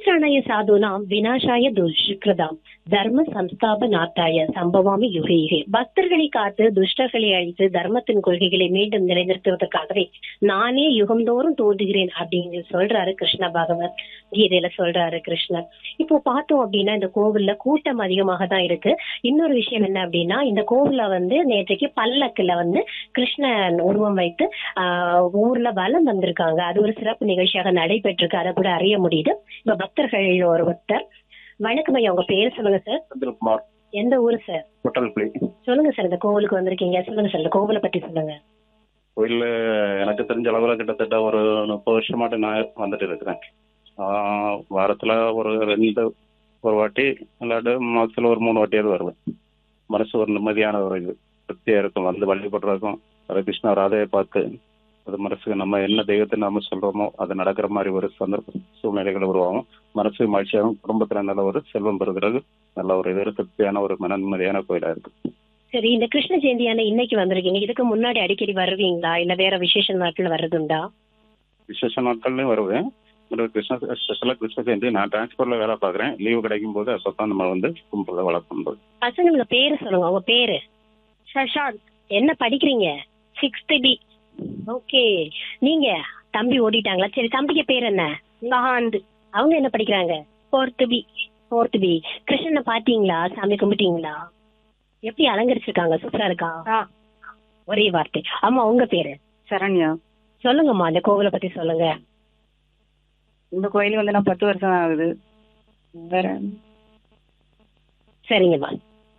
பரித்ராணாய சாதுனாம் வினாசாய துஷ்கிருதாம் தர்ம சம்ஸ்தாபநாத்தாய சம்பவாமி UK UK பக்தர்களை காத்து துஷ்டர்களை அழித்து தர்மத்தின் கொள்கைகளை மீண்டும் நிலைநிறுத்துவதற்காகவே நானே யுகந்தோறும் தோன்றுகிறேன் அப்படின்னு சொல்றாரு கிருஷ்ண பகவத் கீதையில சொல்றாரு கிருஷ்ணர் இப்போ பார்த்தோம் அப்படின்னா இந்த கோவில்ல கூட்டம் அதிகமாக தான் இருக்கு இன்னொரு விஷயம் என்ன அப்படின்னா இந்த கோவில்ல வந்து நேற்றைக்கு பல்லக்குல வந்து கிருஷ்ணன் உருவம் வைத்து ஆஹ் ஊர்ல வலம் வந்திருக்காங்க அது ஒரு சிறப்பு நிகழ்ச்சியாக நடைபெற்றிருக்கு அதை கூட அறிய முடியுது இப்ப பக்தர்கள் ஒரு ஒருத்தர் வணக்கம் ஐயா உங்க பேர் சொல்லுங்க சார் செந்தில்குமார் எந்த ஊரு சார் முட்டல்குழி சொல்லுங்க சார் இந்த கோவிலுக்கு வந்திருக்கீங்க சொல்லுங்க சார் இந்த கோவிலை பத்தி சொல்லுங்க கோயில் எனக்கு தெரிஞ்ச அளவில் கிட்டத்தட்ட ஒரு முப்பது வருஷமாட்டு நான் வந்துட்டு இருக்கிறேன் ஆஹ் வாரத்தில் ஒரு ரெண்டு ஒரு வாட்டி இல்லாட்டி மாதத்தில் ஒரு மூணு வாட்டியாவது வருவேன் மனசு ஒரு நிம்மதியான ஒரு இது திருப்தியாக இருக்கும் வந்து வழிபடுறதுக்கும் ஒரு கிருஷ்ண ராதையை பார்த்து அது மனசுக்கு நம்ம என்ன தெய்வத்தை நாம சொல்றோமோ அது நடக்கிற மாதிரி ஒரு சந்தர்ப்ப சூழ்நிலைகள் உருவாகும் மனசு மகிழ்ச்சியாகவும் குடும்பத்தில் நல்ல ஒரு செல்வம் பெறுகிறது நல்ல ஒரு இது திருப்தியான ஒரு மன நிம்மதியான கோயிலாக இருக்கு சரி இந்த கிருஷ்ண ஜெயந்தியான இன்னைக்கு வந்திருக்கீங்க இதுக்கு முன்னாடி அடிக்கடி வருவீங்களா இல்ல வேற விசேஷ நாட்கள் வர்றதுண்டா விசேஷ நாட்கள்லையும் வருவேன் ஒரு கிருஷ்ண ஸ்பெஷலாக கிருஷ்ண ஜெயந்தி நான் டிரான்ஸ்போர்ட்ல வேலை பார்க்குறேன் லீவு கிடைக்கும் போது அப்போ தான் நம்ம வந்து கும்பல வளர்க்கும் போது பசங்களுக்கு பேரு சொல்லுங்க உங்க பேரு சஷாந்த் என்ன படிக்கிறீங்க சிக்ஸ்த் பி ஓகே நீங்க தம்பி ஓடிட்டாங்களா சரி தம்பிக்கு பேர் என்ன மகாந்த் அவங்க என்ன படிக்கிறாங்க ஃபோர்த் பி ஃபோர்த் பி கிருஷ்ணனை பாத்தீங்களா சாமி கும்பிட்டீங்களா எப்படி அலங்கரிச்சிருக்காங்க சூப்பரா இருக்கா ஒரே வார்த்தை ஆமா உங்க பேரு சரண்யா சொல்லுங்கம்மா அந்த கோவிலை பத்தி சொல்லுங்க இந்த கோயிலுக்கு வந்து நான் பத்து வருஷம் ஆகுது வேற சரிங்கம்மா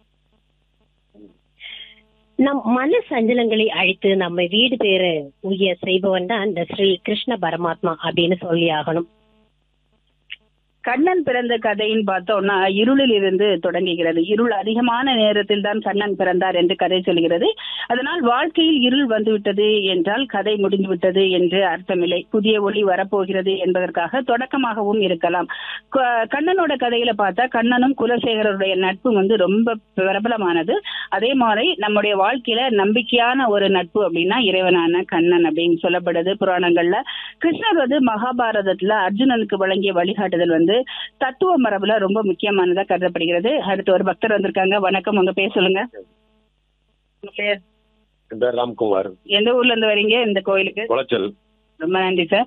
நம் மன சஞ்சலங்களை அழித்து நம்ம வீடு பேரு உய செய்பவன் தான் இந்த ஸ்ரீ கிருஷ்ண பரமாத்மா அப்படின்னு சொல்லி ஆகணும் கண்ணன் பிறந்த கதைன்னு பார்த்தோம்னா இருளில் இருந்து தொடங்குகிறது இருள் அதிகமான நேரத்தில் தான் கண்ணன் பிறந்தார் என்று கதை சொல்கிறது அதனால் வாழ்க்கையில் இருள் வந்துவிட்டது என்றால் கதை முடிந்து விட்டது என்று அர்த்தமில்லை புதிய ஒளி வரப்போகிறது என்பதற்காக தொடக்கமாகவும் இருக்கலாம் க- கண்ணனோட கதையில பார்த்தா கண்ணனும் குலசேகரருடைய நட்பு வந்து ரொம்ப பிரபலமானது அதே மாதிரி நம்முடைய வாழ்க்கையில நம்பிக்கையான ஒரு நட்பு அப்படின்னா இறைவனான கண்ணன் அப்படின்னு சொல்லப்படுது புராணங்கள்ல கிருஷ்ணர் வந்து மகாபாரதத்துல அர்ஜுனனுக்கு வழங்கிய வழிகாட்டுதல் வந்து தத்துவ மரபுல ரொம்ப முக்கியமானதா கருதப்படுகிறது அடுத்து ஒரு பக்தர் வந்திருக்காங்க வணக்கம் உங்க பேர் சொல்லுங்க உங்க பேர் என் பேர் ராம்குமார் எந்த ஊர்ல இருந்து வரீங்க இந்த கோயிலுக்கு குளச்சல் ரொம்ப நன்றி சார்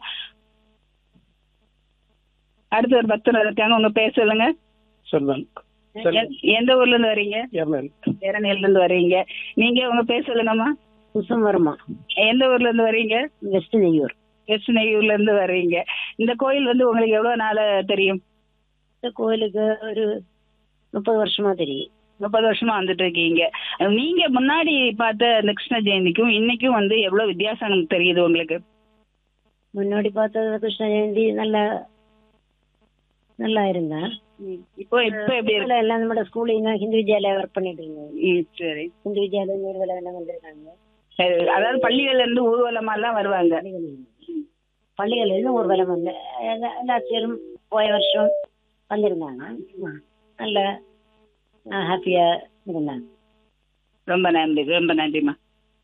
அடுத்து ஒரு பக்தர் வந்திருக்காங்க உங்க பேர் சொல்லுங்க செல்வன் எ- எந்த ஊர்ல இருந்து வரீங்க எர்னல் வேரணியில இருந்து வரீங்க நீங்க உங்க பேர் சொல்லுங்கம்மா குசம் வருமா எந்த ஊர்ல இருந்து வரீங்க வெஸ்ட் நெய்யூர் கிருஷ்ணகிரியில இருந்து வர்றீங்க இந்த கோயில் வந்து உங்களுக்கு எவ்வளவு நாள தெரியும் இந்த கோயிலுக்கு ஒரு முப்பது வருஷமா தெரியும் முப்பது வருஷமா வந்துட்டு இருக்கீங்க நீங்க முன்னாடி பார்த்த இந்த கிருஷ்ண ஜெயந்திக்கும் இன்னைக்கும் வந்து எவ்வளவு வித்தியாசம் தெரியுது உங்களுக்கு முன்னாடி பார்த்தது கிருஷ்ண ஜெயந்தி நல்ல நல்லா இருந்தேன் இப்போ இப்ப எப்படி இருக்கு எல்லாம் நம்மளோட ஸ்கூல்ல ஹிந்து வித்யாலயா ஒர்க் பண்ணிட்டு இருந்தோம் ம், சரி ஹிந்து வித்யாலயா நீர்வலை எல்லாம் வந்திருக்காங்க சரி. அதாவது பள்ளிகள்ல இருந்து ஊர்வலமா எல்லாம் வருவாங்க பள்ளிகள் இருந்து ஒரு வேலை வந்து எல்லா- எல்லா ஆசிரியரும் போய வருஷம் வந்திருந்தாங்க நல்ல ஹாப்பியா இருந்தாங்க ரொம்ப நன்றி ரொம்ப நன்றிம்மா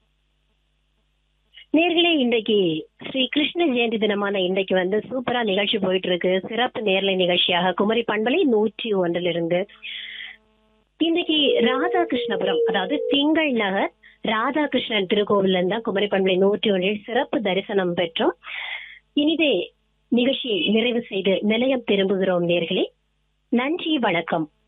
நேர்களே இன்றைக்கு ஸ்ரீ கிருஷ்ண ஜெயந்தி தினமான இன்றைக்கு வந்து சூப்பரா நிகழ்ச்சி போயிட்டு இருக்கு சிறப்பு நேரலை நிகழ்ச்சியாக குமரி பண்பலை நூற்றி ஒன்றிலிருந்து இன்றைக்கு ராதாகிருஷ்ணபுரம் அதாவது திங்கள் நகர் ராதாகிருஷ்ணன் திருக்கோவில்ல இருந்தா குமரி பண்பலை நூற்றி ஒன்றில் சிறப்பு தரிசனம் பெற்றோம் இனிதே நிகழ்ச்சியை நிறைவு செய்து நிலையம் திரும்புகிறோம் நேர்களே நன்றி வணக்கம்